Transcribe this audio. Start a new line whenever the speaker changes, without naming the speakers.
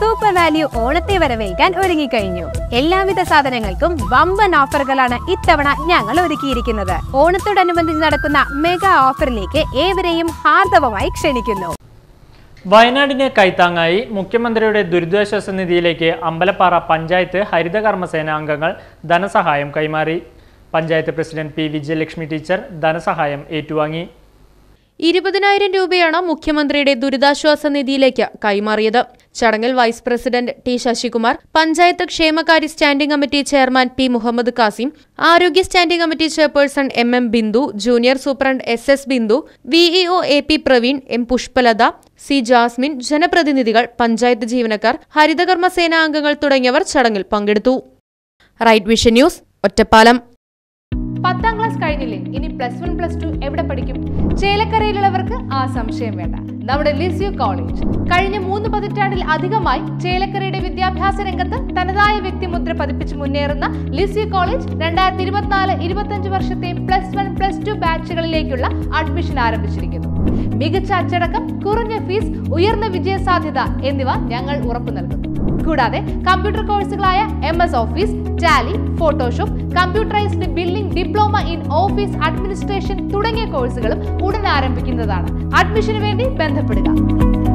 super value ഓണത്തെ വരവേൽക്കാൻ ഒരുങ്ങിക്കഴിഞ്ഞു എല്ലാവിധ സാധനങ്ങൾക്കും വമ്പൻ ഓഫറുകളാണ് ഇത്തവണ ഞങ്ങൾ ഒരുക്കിയിരിക്കുന്നത് ഓണത്തോടനുബന്ധിച്ച് നടക്കുന്ന മെഗാ ഓഫറിലേക്ക് ഏവരെയും ഹാർദവമായി ക്ഷണിക്കുന്നു
വയനാടിന് കൈത്താങ്ങായി മുഖ്യമന്ത്രിയുടെ ദുരിതാശ്വാസ നിധിയിലേക്ക് അമ്പലപ്പാറ പഞ്ചായത്ത് ഹരിതകർമ്മസേന അംഗങ്ങൾ ധനസഹായം കൈമാറി panchayat president P Vijayalakshmi teacher ധനസഹായം ഏറ്റുവാങ്ങി
ഇരുപതിനായിരം രൂപയാണ് മുഖ്യമന്ത്രിയുടെ ദുരിതാശ്വാസ നിധിയിലേക്ക് കൈമാറിയത് ചടങ്ങിൽ vice president T Sasikumar panchayat ക്ഷേമകാര്യ standing committee chairman P Muhammad Kasim ആരോഗ്യ standing committee chairperson M M Bindu junior superintendent S S Bindu VEO A P Praveen M Pushpalatha C Jasmine ജനപ്രതിനിധികൾ പഞ്ചായത്ത് ജീവനക്കാർ ഹരിതകർമ്മ സേനാ അംഗങ്ങൾ തുടങ്ങിയവർ ചടങ്ങിൽ പങ്കെടുത്തു റൈറ്റ് വിഷൻ ന്യൂസ് ഒറ്റപ്പാലം
പത്താം ക്ലാസ് കഴിഞ്ഞില്ലേ ഇനി പ്ലസ് വൺ പ്ലസ് ടു എവിടെ പഠിക്കും ചേലക്കരയിലുള്ളവർക്ക് ആ സംശയം വേണ്ട നമ്മുടെ ലിസ്യു കോളേജ് കഴിഞ്ഞ മൂന്ന് പതിറ്റാണ്ടിൽ അധികമായി ചേലക്കരയുടെ വിദ്യാഭ്യാസ രംഗത്ത് തനതായ വ്യക്തിമുദ്ര പതിപ്പിച്ച് മുന്നേറുന്ന ലിസ്യു കോളേജ് രണ്ടായിരത്തി ഇരുപത്തിനാല് ഇരുപത്തഞ്ച് വർഷത്തെ പ്ലസ് വൺ പ്ലസ് ടു ബാച്ചുകളിലേക്കുള്ള അഡ്മിഷൻ ആരംഭിച്ചിരിക്കുന്നു മികച്ച അച്ചടക്കം കുറഞ്ഞ ഫീസ് ഉയർന്ന വിജയ സാധ്യത എന്നിവ ഞങ്ങൾ ഉറപ്പു നൽകുന്നു കൂടാതെ കമ്പ്യൂട്ടർ കോഴ്സുകളായ M S office Tally Photoshop computerised billing diploma in office administration തുടങ്ങിയ കോഴ്സുകളും ഉടൻ ആരംഭിക്കുന്നതാണ് അഡ്മിഷന് വേണ്ടി ബന്ധപ്പെടുക